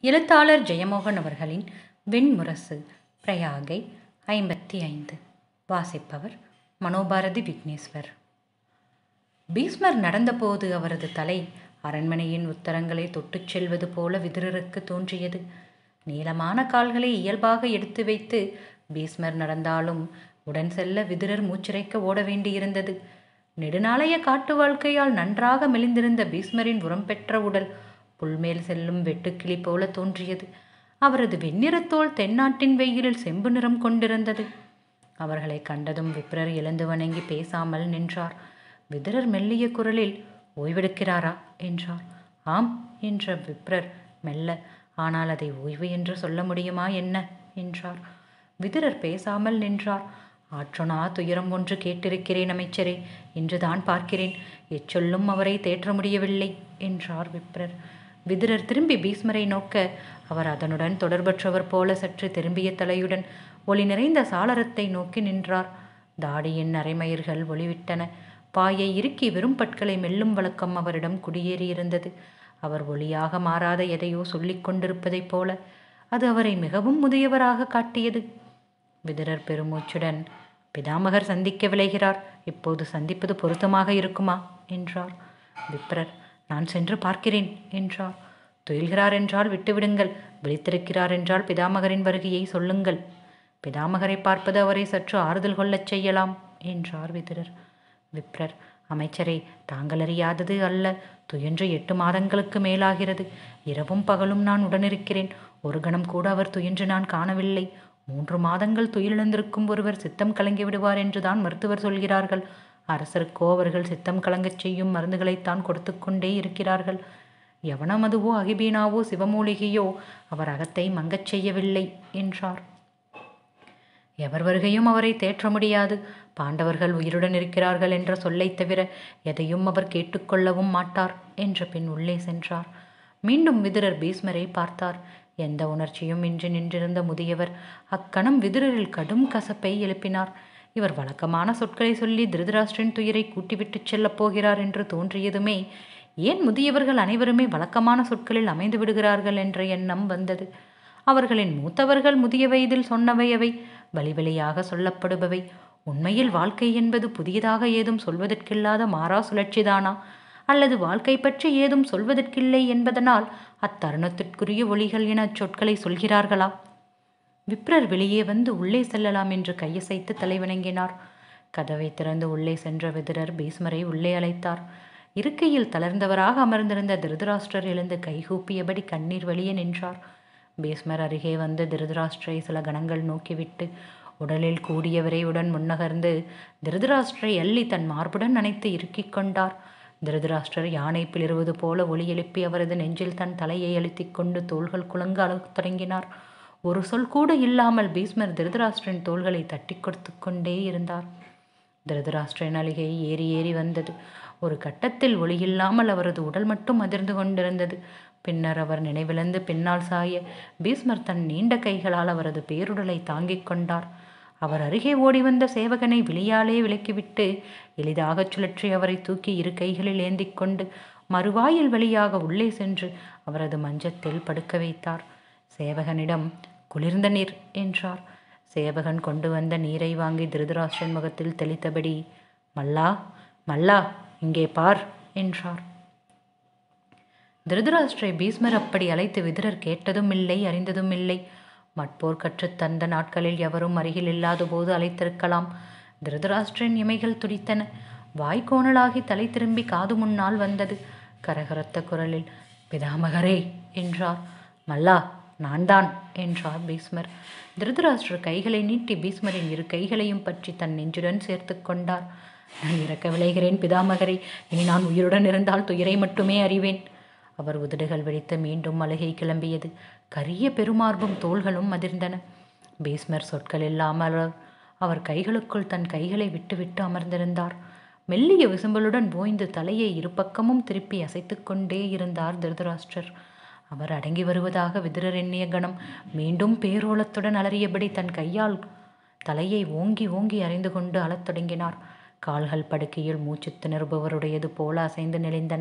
எழுத்தாளர் ஜெயமோகன் அவர்களின் வெண்முரசு பிரயாகை ஐம்பத்தி ஐந்து வாசிப்பவர் மனோபாரதி விக்னேஸ்வர் பீஸ்மர் நடந்தபோது அவரது தலை அரண்மனையின் உத்தரங்களை தொட்டுச் செல்வது போல விதுரருக்கு தோன்றியது நீளமான கால்களை இயல்பாக எடுத்து வைத்து பீஸ்மர் நடந்தாலும் உடன் செல்ல விதுரர் மூச்சிறைக்க ஓட வேண்டியிருந்தது நெடுநாளைய காட்டு வாழ்க்கையால் நன்றாக மெலிந்திருந்த பீஸ்மரின் உரம் பெற்ற உடல் புல்மேல் செல்லும் வெட்டுக்கிளி போல தோன்றியது அவரது வெண்ணிறத்தோல் தென்னாட்டின் வெயிலில் செம்பு நிறம் கொண்டிருந்தது அவர்களை கண்டதும் விப்ரர் எழுந்து வணங்கி பேசாமல் நின்றார் விதுரர் மெல்லிய குரலில் ஓய்வெடுக்கிறாரா என்றார் ஆம் என்ற விப்ரர் மெல்ல ஆனால் அதை ஓய்வு என்று சொல்ல முடியுமா என்ன என்றார் விதுரர் பேசாமல் நின்றார் ஆற்றொணா துயரம் ஒன்று கேட்டிருக்கிறேன் அமைச்சரே இன்றுதான் பார்க்கிறேன் எச்சொல்லும் அவரை தேற்ற முடியவில்லை என்றார் விப்ரர் விதுரர் திரும்பி பீஸ்மரை நோக்க அவர் அதனுடன் தொடர்பற்றவர் போல சற்று திரும்பிய தலையுடன் ஒளி நிறைந்த சாளரத்தை நோக்கி நின்றார் தாடியின் அரைமயிர்கள் ஒளிவிட்டன பாயை இறுக்கி வெறும் பற்களை மெல்லும் வழக்கம் அவரிடம் குடியேறியிருந்தது அவர் ஒளியாக மாறாத எதையோ சொல்லிக் கொண்டிருப்பதைப் போல அது அவரை மிகவும் முதியவராக காட்டியது விதுரர் பெருமூச்சுடன் பிதாமகர் சந்திக்க விளைகிறார் இப்போது சந்திப்பது பொருத்தமாக இருக்குமா என்றார் விப்ரர் நான் சென்று பார்க்கிறேன் என்றார் துயில்கிறார் என்றால் விட்டுவிடுங்கள் விழித்திருக்கிறார் என்றால் பிதாமகரின் வருகையை சொல்லுங்கள் பிதாமகரை பார்ப்பது அவரை சற்று ஆறுதல் கொள்ளச் செய்யலாம் என்றார் விதுரர் விப்ரர் அமைச்சரே தாங்கள் அறியாதது அல்ல துயன்று எட்டு மாதங்களுக்கு மேலாகிறது இரவும் பகலும் நான் உடனிருக்கிறேன் ஒரு கணம் கூட அவர் துயன்று நான் காணவில்லை மூன்று மாதங்கள் துயிலிழந்திருக்கும் ஒருவர் சித்தம் கலங்கி விடுவார் என்றுதான் மருத்துவர் சொல்கிறார்கள் அரசருக்கோ அவர்கள் சித்தம் கலங்கச் செய்யும் மருந்துகளைத்தான் கொடுத்து கொண்டே இருக்கிறார்கள் எவனமதுவோ அகிபீனாவோ சிவமூலிகையோ அவர் அகத்தை மங்கச் செய்யவில்லை என்றார் எவர் வருகையும் அவரை தேற்ற முடியாது பாண்டவர்கள் உயிருடன் இருக்கிறார்கள் என்ற சொல்லைத் தவிர எதையும் அவர் கேட்டுக்கொள்ளவும் மாட்டார் என்ற பின் உள்ளே சென்றார் மீண்டும் விதுரர் பீஸ்மரை பார்த்தார் எந்த உணர்ச்சியும் இன்றி நின்றிருந்த முதியவர் அக்கணம் விதுரரில் கடும் கசப்பை எழுப்பினார் இவர் வழக்கமான சொற்களை சொல்லி திருதராஷ்டிரின் துயரை கூட்டிவிட்டுச் செல்லப் போகிறார் என்று தோன்றியதுமே ஏன் முதியவர்கள் அனைவருமே வழக்கமான சொற்களில் அமைந்து விடுகிறார்கள் என்ற எண்ணம் வந்தது அவர்களின் மூத்தவர்கள் முதிய வயதில் சொன்னவை அவை வழி வழியாக சொல்லப்படுபவை உண்மையில் வாழ்க்கை என்பது புதியதாக ஏதும் சொல்வதற்கில்லாத மாறா சுழற்சிதானா அல்லது வாழ்க்கை பற்றி ஏதும் சொல்வதற்கில்லை என்பதனால் அத்தருணத்திற்குரிய ஒளிகள் என சொற்களை சொல்கிறார்களா விப்ரர் வெளியே வந்து உள்ளே செல்லலாம் என்று கையசைத்து தலைவணங்கினார் கதவை திறந்து உள்ளே சென்ற விதுரர் பீஸ்மரை உள்ளே அழைத்தார் இருக்கையில் தளர்ந்தவராக அமர்ந்திருந்த திருதராஷ்டிரர் எழுந்து கைகூப்பியபடி கண்ணீர் வழியே நின்றார் பீஸ்மர் அருகே வந்து திருதராஷ்டிரை சில கணங்கள் நோக்கிவிட்டு உடலில் கூடிய விரைவுடன் முன்னகர்ந்து திருதராஷ்டிரை அள்ளி தன் மார்புடன் அணைத்து இறுக்கிக் கொண்டார் திருதராஷ்டிரர் யானை பிளிருவது போல ஒளி எழுப்பி அவரது நெஞ்சில் தன் தலையை அழுத்திக் கொண்டு தோள்கள் குலுங்க அழகத் தொடங்கினார் ஒரு சொல் கூட இல்லாமல் பீஸ்மர் திருதராஷ்டிரின் தோள்களை தட்டி கொடுத்து கொண்டே இருந்தார் திருதராஷ்டிரின் அழுகை ஏறி ஏறி வந்தது ஒரு கட்டத்தில் ஒளியில்லாமல் அவரது உடல் மட்டும் அதிர்ந்து கொண்டிருந்தது பின்னர் அவர் நினைவிழந்து பின்னால் சாய பீஸ்மர் தன் நீண்ட கைகளால் அவரது பேருடலை தாங்கிக் கொண்டார் அவர் அருகே ஓடி வந்த சேவகனை விழியாலே விலக்கிவிட்டு எளிதாகச் சுழற்றி அவரை தூக்கி இரு கைகளில் ஏந்தி கொண்டு மறுவாயில் வழியாக உள்ளே சென்று அவரது மஞ்சத்தில் படுக்க வைத்தார் சேவகனிடம் குளிர்ந்த நீர் என்றார் சேவகன் கொண்டு வந்த நீரை வாங்கி திருதராஷ்டிரன் முகத்தில் தெளித்தபடி மல்லா மல்லா இங்கே பார் என்றார் திருதராஷ்டிரை பீஸ்மர் அப்படி அழைத்து விதுரர் கேட்டதும் இல்லை அறிந்ததும் இல்லை மட்போர் கற்றுத் தந்த நாட்களில் எவரும் அருகில் இல்லாத போது அழைத்திருக்கலாம் திருதராஷ்டிரின் இமைகள் துடித்தன வாய்க்கோணலாகி தலை திரும்பி காது முன்னால் வந்தது கரகரத்த குரலில் பிதாமகரே என்றார் மல்லா நான் தான் என்றார் பீஸ்மர் திருதராஷ்டிரர் கைகளை நீட்டி பீஸ்மரின் இரு கைகளையும் பற்றி தன் நெஞ்சுடன் சேர்த்து கொண்டார் நான் இறக்க விளைகிறேன் பிதாமகரே இனி நான் உயிருடன் இருந்தால் துயரை மட்டுமே அறிவேன் அவர் உதடுகள் வெடித்து மீண்டும் அழுகை கிளம்பியது கரிய பெருமார்பும் தோள்களும் அதிர்ந்தன பீஸ்மர் சொற்கள் இல்லாமல் அவர் கைகளுக்குள் தன் கைகளை விட்டுவிட்டு அமர்ந்திருந்தார் மெல்லிய விசும்பலுடன் ஓய்ந்து தலையை இருபக்கமும் திருப்பி அசைத்து கொண்டே இருந்தார் திருதராஷ்டிரர் அவர் அடங்கி வருவதாக விதுரர் எண்ணிய கணம் மீண்டும் பேரோலத்துடன் அலறியபடி தன் கையால் தலையை ஓங்கி ஓங்கி அறிந்து கொண்டு அழத் தொடங்கினார் கால்கள் படுக்கையில் மூச்சு திணறுபவருடையது போல அசைந்து நெளிந்தன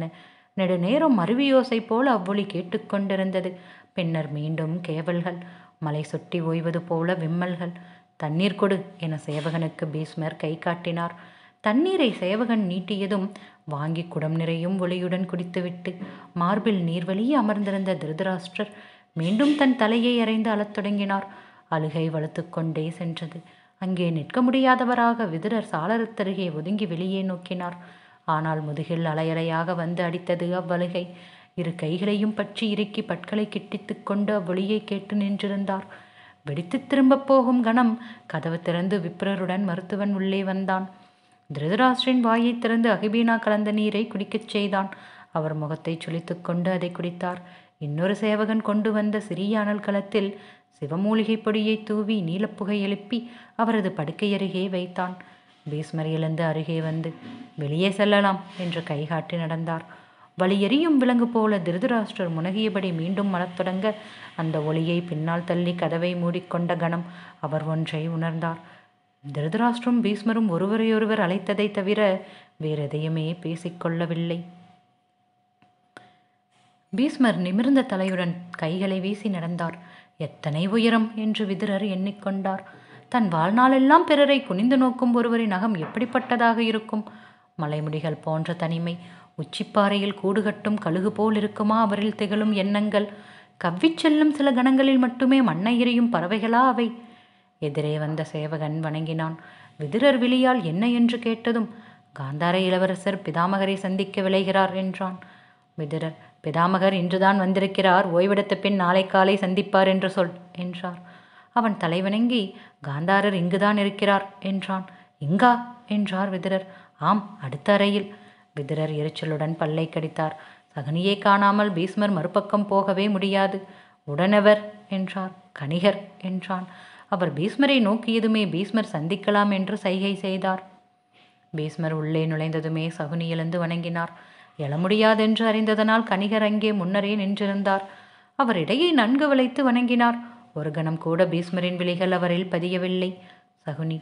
நெடுநேரம் அருவியோசை போல அவ்வொளி கேட்டுக்கொண்டிருந்தது பின்னர் மீண்டும் கேவல்கள் மலை சுட்டி ஓய்வது போல விம்மல்கள் தண்ணீர் கொடு என சேவகனுக்கு பீஸ்மர் கை காட்டினார் தண்ணீரை சேவகன் நீட்டியதும் வாங்கி குடம் நிறையும் ஒளியுடன் குடித்துவிட்டு மார்பில் நீர்வழியே அமர்ந்திருந்த திருதராஷ்டிரர் மீண்டும் தன் தலையை அறைந்து அழத் தொடங்கினார் அழுகை வளர்த்து கொண்டே சென்றது அங்கே நிற்க முடியாதவராக விதுரர் சாளரத்தருகே ஒதுங்கி வெளியே நோக்கினார் ஆனால் முதுகில் அலையலையாக வந்து அடித்தது அவ்வழுகை இரு கைகளையும் பற்றி இறுக்கி பற்களை கிட்டித்து கொண்டு அவ்வொளியை கேட்டு நின்றிருந்தார் வெடித்து திரும்பப் போகும் கணம் கதவு திறந்து விப்ரருடன் மருத்துவன் உள்ளே வந்தான் திருதராஷ்டிரின் வாயை திறந்து அகிபீனா கலந்த நீரை குடிக்கச் செய்தான் அவர் முகத்தை சுளித்து கொண்டு அதை குடித்தார் இன்னொரு சேவகன் கொண்டு வந்த சிறிய அனல் களத்தில் சிவமூலிகை பொடியை தூவி நீலப்புகை எழுப்பி அவரது படுக்கை அருகே வைத்தான் பீஸ்மர் எழுந்து அருகே வந்து வெளியே செல்லலாம் என்று கைகாட்டி நடந்தார் வழியெறியும் விலங்கு போல திருதராஷ்டிரர் முனகியபடி மீண்டும் மலத் தொடங்க அந்த ஒளியை பின்னால் தள்ளி கதவை மூடிக்கொண்ட கணம் அவர் ஒன்றை உணர்ந்தார் திருதராஷ்டிரம் பீஸ்மரும் ஒருவரையொருவர் அழைத்ததை தவிர வேறெதையுமே பேசிக்கொள்ளவில்லை பீஸ்மர் நிமிர்ந்த தலையுடன் கைகளை வீசி நடந்தார் எத்தனை உயரம் என்று விதுரர் எண்ணிக்கொண்டார் தன் வாழ்நாளெல்லாம் பிறரை குனிந்து நோக்கும் ஒருவரின் அகம் எப்படிப்பட்டதாக இருக்கும் மலைமுடிகள் போன்ற தனிமை உச்சிப்பாறையில் கூடுகட்டும் கழுகு போல் இருக்குமா அவரில் திகழும் எண்ணங்கள் கவ்விச் செல்லும் சில கணங்களில் மட்டுமே மண்ணை எறியும் பறவைகளா அவை எதிரே வந்த சேவகன் வணங்கினான் விதுரர் விழியால் என்ன என்று கேட்டதும் காந்தார இளவரசர் பிதாமகரை சந்திக்க விளைகிறார் என்றான் விதுரர் பிதாமகர் இன்றுதான் வந்திருக்கிறார் ஓய்வெடுத்த பின் நாளை காலை சந்திப்பார் என்று சொல் என்றார் அவன் தலைவணங்கி காந்தாரர் இங்குதான் இருக்கிறார் என்றான் இங்கா என்றார் விதுரர் ஆம் அடுத்த அறையில் விதுரர் எரிச்சலுடன் பல்லை கடித்தார் சகனியை காணாமல் பீஸ்மர் மறுபக்கம் போகவே முடியாது உடனவர் என்றார் கணிகர் என்றான் அவர் பீஸ்மரை நோக்கியதுமே பீஸ்மர் சந்திக்கலாம் என்று சைகை செய்தார் பீஸ்மர் உள்ளே நுழைந்ததுமே சகுனி எழுந்து வணங்கினார் எழ முடியாதென்று அறிந்ததனால் கணிகர் அங்கே முன்னரே நின்றிருந்தார் அவர் இடையை நன்கு வளைத்து வணங்கினார் ஒரு கணம் கூட பீஸ்மரின் விழிகள் அவரில் பதியவில்லை சகுனி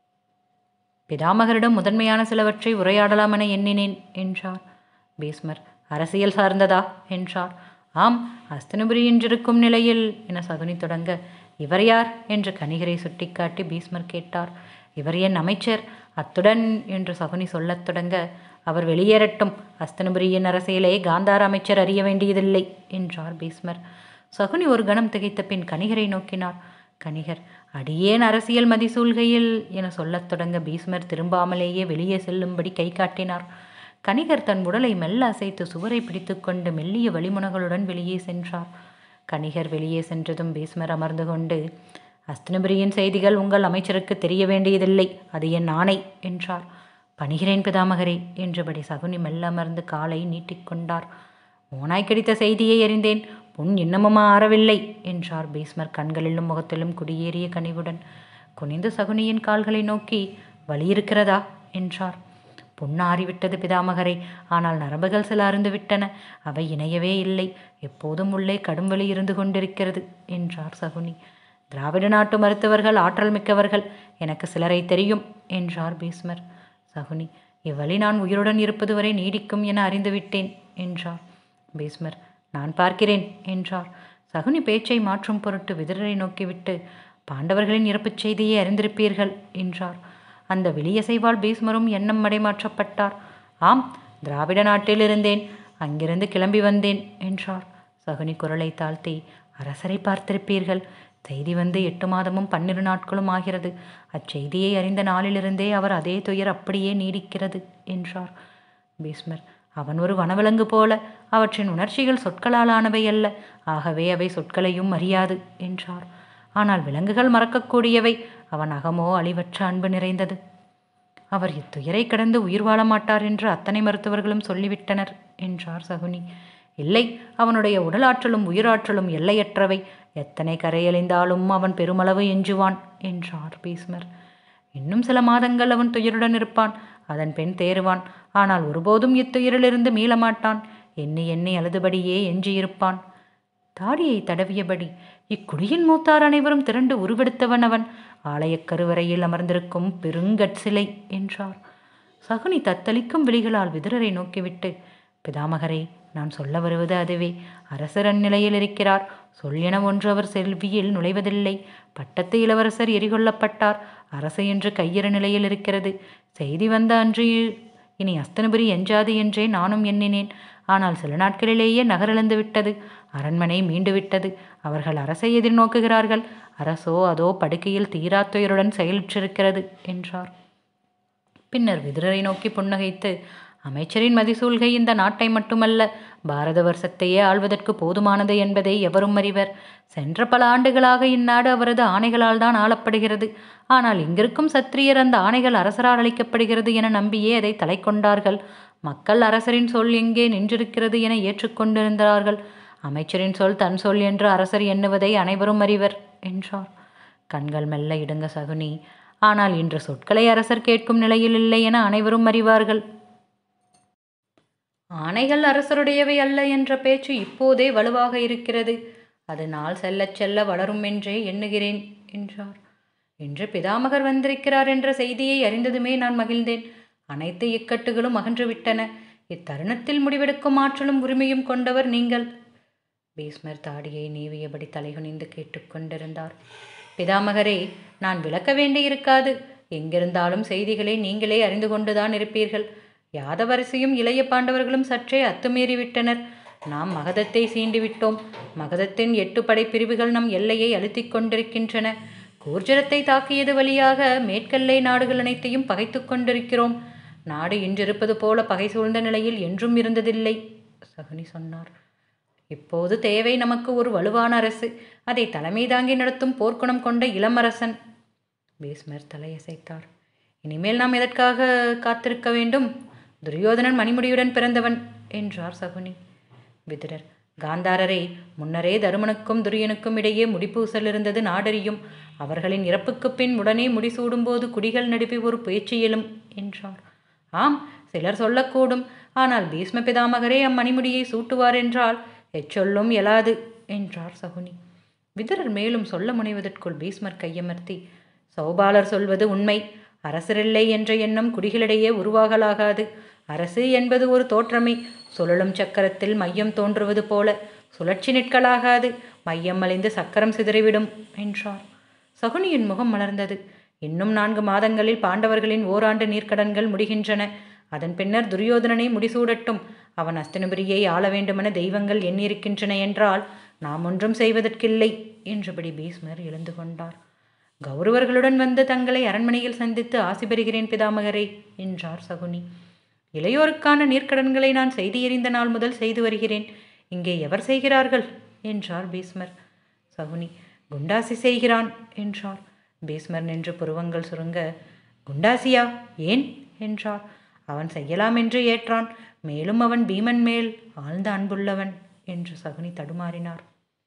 பிதாமகரிடம் முதன்மையான சிலவற்றை உரையாடலாம் என எண்ணினேன் என்றார் பீஸ்மர் அரசியல் சார்ந்ததா என்றார் ஆம் அஸ்தனபுரி என்றிருக்கும் நிலையில் என சகுனி தொடங்க இவர் யார் என்று கணிகரை சுட்டிக்காட்டி பீஸ்மர் கேட்டார் இவர் என் அமைச்சர் அத்துடன் என்று சகுனி சொல்லத் தொடங்க அவர் வெளியேறட்டும் அஸ்தனபுரியின் அரசியலை காந்தார அமைச்சர் அறிய வேண்டியதில்லை என்றார் பீஸ்மர் சகுனி ஒரு கணம் திகைத்த பின் கணிகரை நோக்கினார் கணிகர் அடியேன் அரசியல் மதிசூழ்கையில் என சொல்லத் தொடங்க பீஸ்மர் திரும்பாமலேயே வெளியே செல்லும்படி கை காட்டினார் கணிகர் தன் உடலை மெல்ல அசைத்து சுவரை பிடித்துக்கொண்டு மெல்லிய வழிமுனகளுடன் வெளியே சென்றார் கணிகர் வெளியே சென்றதும் பீஸ்மர் அமர்ந்து கொண்டு அஸ்தினபுரியின் செய்திகள் உங்கள் அமைச்சருக்கு தெரிய வேண்டியதில்லை அது என் ஆணை என்றார் பணிகிறேன் பிதாமகரே என்றபடி சகுனி மெல்ல அமர்ந்து காலை நீட்டிக்கொண்டார் ஓனாய் கிடைத்த செய்தியை அறிந்தேன் புண் இன்னமுமா ஆறவில்லை என்றார் பீஸ்மர் கண்களிலும் முகத்திலும் குடியேறிய கனிவுடன் குனிந்து சகுனியின் கால்களை நோக்கி வலி இருக்கிறதா என்றார் புண்ணாறிவிட்டது பிதாமகரை ஆனால் நரம்புகள் சில அருந்து விட்டன அவை இணையவே இல்லை எப்போதும் உள்ளே கடும் வலி இருந்து கொண்டிருக்கிறது என்றார் சகுனி திராவிட நாட்டு மருத்துவர்கள் ஆற்றல் மிக்கவர்கள் எனக்கு சிலரை தெரியும் என்றார் பீஸ்மர் சகுனி இவ்வழி நான் உயிருடன் இருப்பது வரை நீடிக்கும் என அறிந்துவிட்டேன் என்றார் பீஸ்மர் நான் பார்க்கிறேன் என்றார் சகுனி பேச்சை மாற்றும் பொருட்டு விதிரரை நோக்கிவிட்டு பாண்டவர்களின் இறப்புச் செய்தியை அறிந்திருப்பீர்கள் என்றார் அந்த வெளியசைவால் பீஸ்மரும் எண்ணம் மடைமாற்றப்பட்டார் ஆம் திராவிட நாட்டில் இருந்தேன் அங்கிருந்து கிளம்பி வந்தேன் என்றார் சகுனி குரலை தாழ்த்தி அரசரை பார்த்திருப்பீர்கள் செய்தி வந்து எட்டு மாதமும் பன்னிரு நாட்களும் ஆகிறது அச்செய்தியை அறிந்த நாளிலிருந்தே அவர் அதே துயர் அப்படியே நீடிக்கிறது என்றார் பீஸ்மர் அவன் ஒரு வனவிலங்கு போல அவற்றின் உணர்ச்சிகள் சொற்களால் ஆனவை அல்ல ஆகவே அவை சொற்களையும் அறியாது என்றார் ஆனால் விலங்குகள் மறக்கக்கூடியவை அவன் அகமோ அழிவற்ற அன்பு நிறைந்தது அவர் இத்துயரை கடந்து உயிர் வாழ மாட்டார் என்று அத்தனை மருத்துவர்களும் சொல்லிவிட்டனர் என்றார் சகுனி இல்லை அவனுடைய உடலாற்றலும் உயிராற்றலும் எல்லையற்றவை எத்தனை கரையழிந்தாலும் அவன் பெருமளவு எஞ்சுவான் என்றார் பீஸ்மர் இன்னும் சில மாதங்கள் அவன் துயருடன் இருப்பான் அதன் பெண் தேறுவான் ஆனால் ஒருபோதும் இத்துயரிலிருந்து மீளமாட்டான் எண்ணி எண்ணி அழுதுபடியே எஞ்சியிருப்பான் தாடியை தடவியபடி இக்குடியின் மூத்தார் அனைவரும் திரண்டு உருவெடுத்தவன் அவன் ஆலயக் கருவறையில் அமர்ந்திருக்கும் பெருங்கற்சிலை என்றார் சகுனி தத்தளிக்கும் விழிகளால் விதுரரை நோக்கிவிட்டு பிதாமகரே நான் சொல்ல வருவது அதுவே அரசர் அந்நிலையில் இருக்கிறார் சொல் என ஒன்று அவர் செல்வியில் நுழைவதில்லை பட்டத்து இளவரசர் எரிகொள்ளப்பட்டார் அரசு என்று கையிற நிலையில் இருக்கிறது செய்தி வந்த அன்று இனி அஸ்தனபுரி எஞ்சாது என்றே நானும் எண்ணினேன் ஆனால் சில நாட்களிலேயே நகரிழந்து விட்டது அரண்மனை மீண்டு விட்டது அவர்கள் அரசை எதிர்நோக்குகிறார்கள் அரசோ அதோ படுக்கையில் தீராத்துயருடன் செயலுற்றிருக்கிறது என்றார் பின்னர் விதுரரை நோக்கி புன்னகைத்து அமைச்சரின் மதிசூல்கை இந்த நாட்டை மட்டுமல்ல பாரத வருஷத்தையே ஆள்வதற்கு போதுமானது என்பதை எவரும் அறிவர் சென்ற பல ஆண்டுகளாக இந்நாடு அவரது ஆணைகளால் தான் ஆளப்படுகிறது ஆனால் இங்கிருக்கும் சத்திரியர் அந்த ஆணைகள் அரசரால் அளிக்கப்படுகிறது என நம்பியே அதை தலை கொண்டார்கள் மக்கள் அரசரின் சொல் எங்கே நின்றிருக்கிறது என ஏற்றுக்கொண்டிருந்தார்கள் அமைச்சரின் சொல் தன் சொல் என்று அரசர் எண்ணுவதை அனைவரும் அறிவர் என்றார் கண்கள் மெல்ல இடுங்க சகுனி ஆனால் இன்று சொற்களை அரசர் கேட்கும் நிலையில் இல்லை என அனைவரும் அறிவார்கள் ஆணைகள் அரசருடையவை அல்ல என்ற பேச்சு இப்போதே வலுவாக இருக்கிறது அது நாள் செல்லச் செல்ல வளரும் என்றே எண்ணுகிறேன் என்றார் இன்று பிதாமகர் வந்திருக்கிறார் என்ற செய்தியை அறிந்ததுமே நான் மகிழ்ந்தேன் அனைத்து இக்கட்டுகளும் அகன்றுவிட்டன இத்தருணத்தில் முடிவெடுக்கும் ஆற்றலும் உரிமையும் கொண்டவர் நீங்கள் பீஸ்மர் தாடியை நீவியபடி தலைகுனிந்து கேட்டுக்கொண்டிருந்தார் பிதாமகரே நான் விளக்க வேண்டியிருக்காது எங்கிருந்தாலும் செய்திகளை நீங்களே அறிந்து கொண்டுதான் இருப்பீர்கள் யாதவரசியும் இளைய பாண்டவர்களும் சற்றே அத்துமீறிவிட்டனர் நாம் மகதத்தை சீண்டி விட்டோம் மகதத்தின் எட்டு படைப்பிரிவுகள் நம் எல்லையை அழுத்திக் கொண்டிருக்கின்றன கூர்ஜரத்தை தாக்கியது வழியாக மேற்கெல்லை நாடுகள் அனைத்தையும் பகைத்து கொண்டிருக்கிறோம் நாடு இன்றிருப்பது போல பகை சூழ்ந்த நிலையில் என்றும் இருந்ததில்லை சகுனி சொன்னார் இப்போது தேவை நமக்கு ஒரு வலுவான அரசு அதை தலைமை தாங்கி நடத்தும் போர்க்குணம் கொண்ட இளமரசன் பீஸ்மர் தலையசைத்தார் இனிமேல் நாம் எதற்காக காத்திருக்க வேண்டும் துரியோதனன் மணிமுடியுடன் பிறந்தவன் என்றார் சகுனி விதுரர் காந்தாரரே முன்னரே தருமனுக்கும் துரியனுக்கும் இடையே முடிப்பூசல் இருந்தது நாடறியும் அவர்களின் இறப்புக்குப் பின் உடனே முடிசூடும்போது குடிகள் நடுவே ஒரு பேச்சு எழும் என்றார் ஆம் சிலர் சொல்லக்கூடும் ஆனால் பீஷ்ம பிதாமகரே அம்மணிமுடியை சூட்டுவார் என்றால் எச்சொல்லும் எழாது என்றார் சகுனி விதுரர் மேலும் சொல்ல முனைவதற்குள் பீஸ்மர் கையமர்த்தி சௌபாலர் சொல்வது உண்மை அரசரில்லை என்ற எண்ணம் குடிகளிடையே உருவாகலாகாது அரசு என்பது ஒரு தோற்றமே சுழலும் சக்கரத்தில் மையம் தோன்றுவது போல சுழற்சி நிற்கலாகாது மையம் அழிந்து சக்கரம் சிதறிவிடும் என்றார் சகுனியின் முகம் மலர்ந்தது இன்னும் நான்கு மாதங்களில் பாண்டவர்களின் ஓராண்டு நீர்க்கடன்கள் முடிகின்றன அதன் பின்னர் துரியோதனனை முடிசூடட்டும் அவன் அஸ்தனபுரியை ஆள வேண்டுமென தெய்வங்கள் எண்ணியிருக்கின்றன என்றால் நாம் ஒன்றும் செய்வதற்கில்லை என்றபடி பீஸ்மர் எழுந்து கொண்டார் கௌரவர்களுடன் வந்து தங்களை அரண்மனையில் சந்தித்து ஆசி பெறுகிறேன் பிதாமகரே என்றார் சகுனி இளையோருக்கான நீர்க்கடன்களை நான் செய்து எறிந்த நாள் முதல் செய்து வருகிறேன் இங்கே எவர் செய்கிறார்கள் என்றார் பீஸ்மர் சகுனி குண்டாசி செய்கிறான் என்றார் பீஸ்மர் நின்று புருவங்கள் சுருங்க குண்டாசியா ஏன் என்றார் அவன் செய்யலாம் என்று ஏற்றான் மேலும் அவன் பீமன் மேல் ஆழ்ந்த அன்புள்ளவன் என்று சகுனி தடுமாறினார்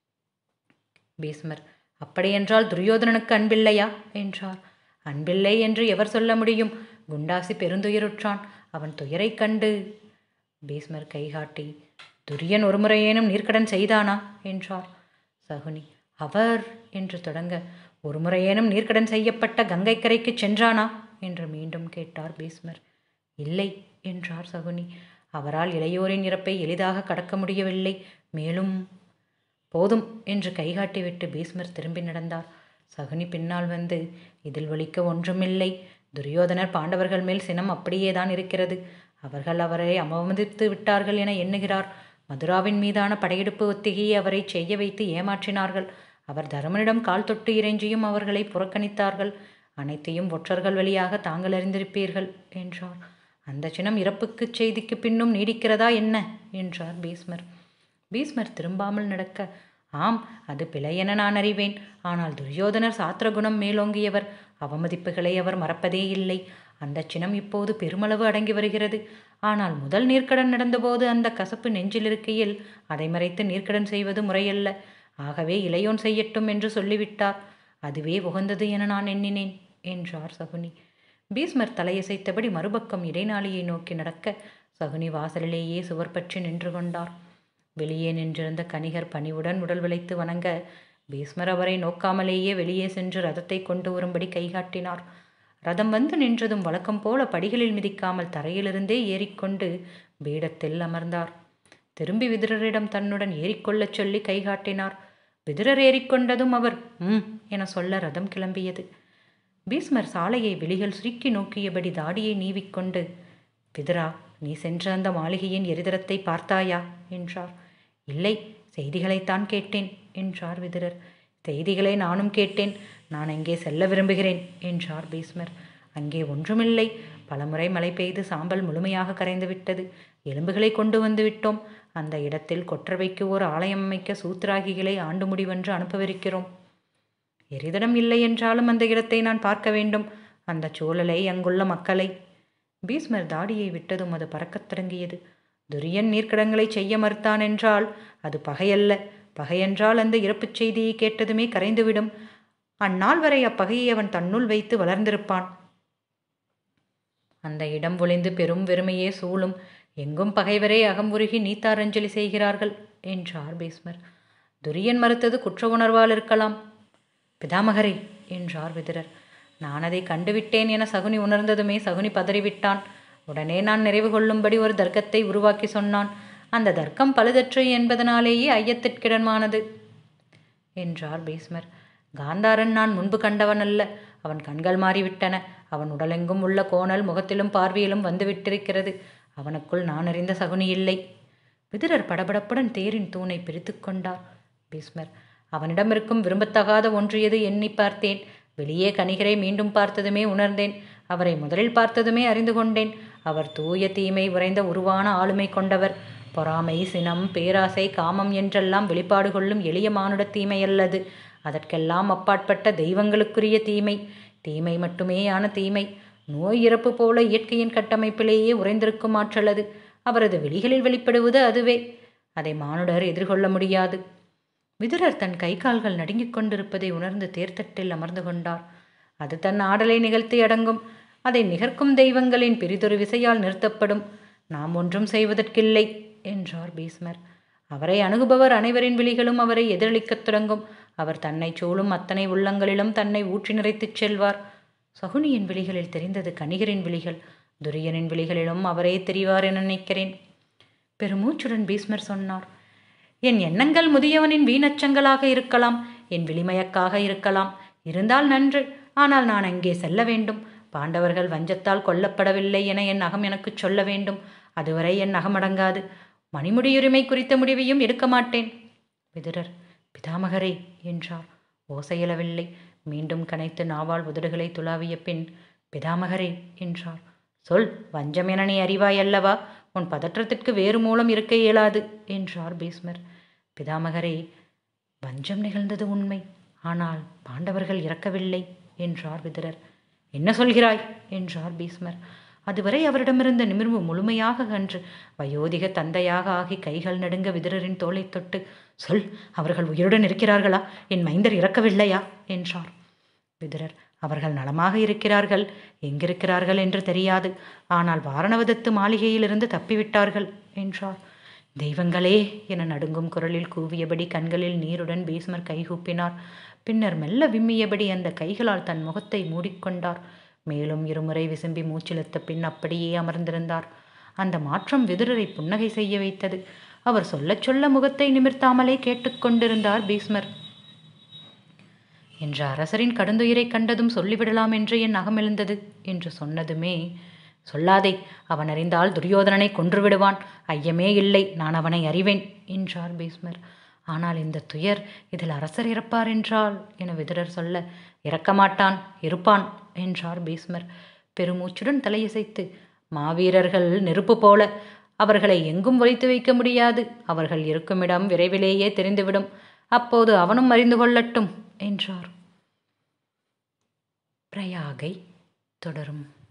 பீஸ்மர் அப்படியென்றால் துரியோதனனுக்கு அன்பில்லையா என்றார் அன்பில்லை என்று எவர் சொல்ல முடியும் குண்டாசி பெருந்துயருற்றான் அவன் துயரைக் கண்டு பீஸ்மர் கைகாட்டி துரியன் ஒருமுறையேனும் நீர்க்கடன் செய்தானா என்றார் சகுனி அவர் என்று தொடங்க ஒருமுறையேனும் நீர்க்கடன் செய்யப்பட்ட கங்கை கரைக்கு சென்றானா என்று மீண்டும் கேட்டார் பீஸ்மர் இல்லை என்றார் சகுனி அவரால் இளையோரின் இறப்பை எளிதாக கடக்க முடியவில்லை மேலும் போதும் என்று கைகாட்டிவிட்டு பீஸ்மர் திரும்பி நடந்தார் சகுனி பின்னால் வந்து இதில் ஒழிக்க ஒன்றுமில்லை துரியோதனர் பாண்டவர்கள் மேல் சினம் அப்படியேதான் இருக்கிறது அவர்கள் அவரை அவமதித்து விட்டார்கள் என எண்ணுகிறார் மதுராவின் மீதான படையெடுப்பு ஒத்திகையை அவரை செய்ய வைத்து ஏமாற்றினார்கள் அவர் தருமனிடம் கால் தொட்டு இறைஞ்சியும் அவர்களை புறக்கணித்தார்கள் அனைத்தையும் ஒற்றர்கள் வழியாக தாங்கள் அறிந்திருப்பீர்கள் என்றார் அந்த சினம் இறப்புக்கு செய்திக்கு பின்னும் நீடிக்கிறதா என்ன என்றார் பீஸ்மர் பீஸ்மர் திரும்பாமல் நடக்க ஆம் அது பிழை என நான் அறிவேன் ஆனால் துரியோதனர் சாத்திர குணம் மேலோங்கியவர் அவமதிப்புகளை அவர் மறப்பதே இல்லை அந்த சினம் இப்போது பெருமளவு அடங்கி வருகிறது ஆனால் முதல் நீர்க்கடன் நடந்தபோது அந்த கசப்பு நெஞ்சில் இருக்கையில் அதை மறைத்து நீர்க்கடன் செய்வது முறையல்ல ஆகவே இளையோன் செய்யட்டும் என்று சொல்லிவிட்டார் அதுவே உகந்தது என நான் எண்ணினேன் என்றார் சகுனி பீஸ்மர் தலையசைத்தபடி மறுபக்கம் இடைநாளியை நோக்கி நடக்க சகுனி வாசலிலேயே சுவர் பற்றி நின்று கொண்டார் வெளியே நின்றிருந்த கணிகர் பணிவுடன் உடல் விளைத்து வணங்க பீஸ்மர் அவரை நோக்காமலேயே வெளியே சென்று ரதத்தை கொண்டு வரும்படி கைகாட்டினார் ரதம் வந்து நின்றதும் வழக்கம் போல படிகளில் மிதிக்காமல் தரையிலிருந்தே ஏறிக்கொண்டு பீடத்தில் அமர்ந்தார் திரும்பி விதுரரிடம் தன்னுடன் ஏறிக்கொள்ளச் சொல்லி கை காட்டினார் விதுரர் ஏறிக்கொண்டதும் அவர் ம் என சொல்ல ரதம் கிளம்பியது பீஸ்மர் சாலையை வெளிகள் சுருக்கி நோக்கியபடி தாடியை நீவிக்கொண்டு விதுரா நீ சென்ற அந்த மாளிகையின் எரிதரத்தை பார்த்தாயா என்றார் இல்லை செய்திகளைத்தான் கேட்டேன் என்றார் விதுரர் செய்திகளை நானும் கேட்டேன் நான் அங்கே செல்ல விரும்புகிறேன் என்றார் பீஸ்மர் அங்கே ஒன்றுமில்லை பலமுறை மழை பெய்து சாம்பல் முழுமையாக கரைந்து விட்டது எலும்புகளை கொண்டு வந்து விட்டோம் அந்த இடத்தில் கொற்றவைக்கு ஒரு ஆலயம் அமைக்க சூத்திராகிகளை ஆண்டு முடிவென்று அனுப்பவிருக்கிறோம் எரிதடம் இல்லை என்றாலும் அந்த இடத்தை நான் பார்க்க வேண்டும் அந்த சூழலை அங்குள்ள மக்களை பீஸ்மர் தாடியை விட்டதும் அது பறக்கத் தொடங்கியது துரியன் நீர்க்கடங்களை செய்ய மறுத்தான் என்றால் அது பகையல்ல பகையென்றால் அந்த இறப்புச் செய்தியை கேட்டதுமே கரைந்துவிடும் அந்நாள் வரை அப்பகையை அவன் தன்னுள் வைத்து வளர்ந்திருப்பான் அந்த இடம் ஒளிந்து பெரும் வெறுமையே சூழும் எங்கும் பகைவரே அகம்புருகி நீத்தாரஞ்சலி செய்கிறார்கள் என்றார் பீஸ்மர் துரியன் மறுத்தது குற்ற உணர்வால் இருக்கலாம் பிதாமகரே என்றார் விதுரர் நான் அதை கண்டுவிட்டேன் என சகுனி உணர்ந்ததுமே சகுனி பதறிவிட்டான் உடனே நான் நிறைவு கொள்ளும்படி ஒரு தர்க்கத்தை உருவாக்கி சொன்னான் அந்த தர்க்கம் பழுதற்று என்பதனாலேயே ஐயத்திற்கிடமானது என்றார் பீஸ்மர் காந்தாரன் நான் முன்பு கண்டவன் அல்ல அவன் கண்கள் மாறிவிட்டன அவன் உடலெங்கும் உள்ள கோணல் முகத்திலும் பார்வையிலும் வந்துவிட்டிருக்கிறது அவனுக்குள் நான் அறிந்த சகுனி இல்லை விதுரர் படபடப்புடன் தேரின் தூணை பிரித்து கொண்டார் பீஸ்மர் அவனிடம் இருக்கும் விரும்பத்தகாத ஒன்று எது எண்ணி பார்த்தேன் வெளியே கணிகரை மீண்டும் பார்த்ததுமே உணர்ந்தேன் அவரை முதலில் பார்த்ததுமே அறிந்து கொண்டேன் அவர் தூய தீமை உறைந்த உருவான ஆளுமை கொண்டவர் பொறாமை சினம் பேராசை காமம் என்றெல்லாம் வெளிப்பாடு கொள்ளும் எளிய மானுட தீமையல்லது அதற்கெல்லாம் அப்பாற்பட்ட தெய்வங்களுக்குரிய தீமை தீமை மட்டுமேயான தீமை நோய் இறப்பு போல இயற்கையின் கட்டமைப்பிலேயே உறைந்திருக்கும் ஆற்றல் அது அவரது வெளிகளில் வெளிப்படுவது அதுவே அதை மானுடர் எதிர்கொள்ள முடியாது விதுரர் தன் கை கால்கள் நடுங்கிக் கொண்டிருப்பதை உணர்ந்து தேர்தட்டில் அமர்ந்து கொண்டார் அது தன் ஆடலை நிகழ்த்தி அடங்கும் அதை நிகர்க்கும் தெய்வங்களின் பிரிதொரு விசையால் நிறுத்தப்படும் நாம் ஒன்றும் செய்வதற்கில்லை என்றார் பீஸ்மர் அவரை அணுகுபவர் அனைவரின் விழிகளும் அவரை எதிரொலிக்கத் தொடங்கும் அவர் தன்னை சூழும் அத்தனை உள்ளங்களிலும் தன்னை ஊற்றி நிறைத்துச் செல்வார் சகுனியின் விழிகளில் தெரிந்தது கணிகரின் விழிகள் துரியனின் விழிகளிலும் அவரே தெரிவார் என நினைக்கிறேன் பெருமூச்சுடன் பீஸ்மர் சொன்னார் என் எண்ணங்கள் முதியவனின் வீணச்சங்களாக இருக்கலாம் என் விளிமயக்காக இருக்கலாம் இருந்தால் நன்று ஆனால் நான் அங்கே செல்ல வேண்டும் பாண்டவர்கள் வஞ்சத்தால் கொல்லப்படவில்லை என என் அகம் எனக்குச் சொல்ல வேண்டும் அதுவரை என் அகமடங்காது மணிமுடியுரிமை குறித்த முடிவையும் எடுக்க மாட்டேன் விதுரர் பிதாமகரே என்றார் ஓசையளவில்லை மீண்டும் கனைத்து நாவால் உதடுகளை துளாவிய பின் பிதாமகரே என்றார் சொல் வஞ்சம் என நீ அறிவாய் அல்லவா உன் பதற்றத்திற்கு வேறு மூலம் இருக்க இயலாது என்றார் பீஸ்மர் பிதாமகரே வஞ்சம் நிகழ்ந்தது உண்மை ஆனால் பாண்டவர்கள் இறக்கவில்லை என்றார் விதுரர் என்ன சொல்கிறாய் என்றார் பீஸ்மர் அதுவரை அவரிடமிருந்த நிமிர்வு முழுமையாக கன்று வயோதிக தந்தையாக ஆகி கைகள் நடுங்க விதுரரின் தோளைத் தொட்டு சொல் அவர்கள் உயிருடன் இருக்கிறார்களா என் மைந்தர் இறக்கவில்லையா என்றார் விதுரர் அவர்கள் நலமாக இருக்கிறார்கள் எங்கிருக்கிறார்கள் என்று தெரியாது ஆனால் வாரணவதத்து மாளிகையிலிருந்து தப்பிவிட்டார்கள் என்றார் தெய்வங்களே என நடுங்கும் குரலில் கூவியபடி கண்களில் நீருடன் பீஸ்மர் கைகூப்பினார் பின்னர் மெல்ல விம்மியபடி அந்த கைகளால் தன் முகத்தை மூடிக்கொண்டார் மேலும் இருமுறை விசும்பி மூச்சிழுத்த பின் அப்படியே அமர்ந்திருந்தார் அந்த மாற்றம் விதுரரை புன்னகை செய்ய வைத்தது அவர் சொல்லச் சொல்ல முகத்தை நிமிர்த்தாமலே கேட்டுக்கொண்டிருந்தார் பீஸ்மர் என்ற அரசரின் கடுந்துயிரை கண்டதும் சொல்லிவிடலாம் என்று என் அகமெழுந்தது என்று சொன்னதுமே சொல்லாதே அவன் அறிந்தால் துரியோதனனை கொன்றுவிடுவான் ஐயமே இல்லை நான் அவனை அறிவேன் என்றார் பீஸ்மர் ஆனால் இந்த துயர் இதில் அரசர் இறப்பார் என்றால் என விதுரர் சொல்ல இறக்க மாட்டான் இருப்பான் என்றார் பீஸ்மர் பெருமூச்சுடன் தலையசைத்து மாவீரர்கள் நெருப்பு போல அவர்களை எங்கும் ஒழித்து வைக்க முடியாது அவர்கள் இருக்குமிடம் விரைவிலேயே தெரிந்துவிடும் அப்போது அவனும் அறிந்து கொள்ளட்டும் என்றார் பிரயாகை தொடரும்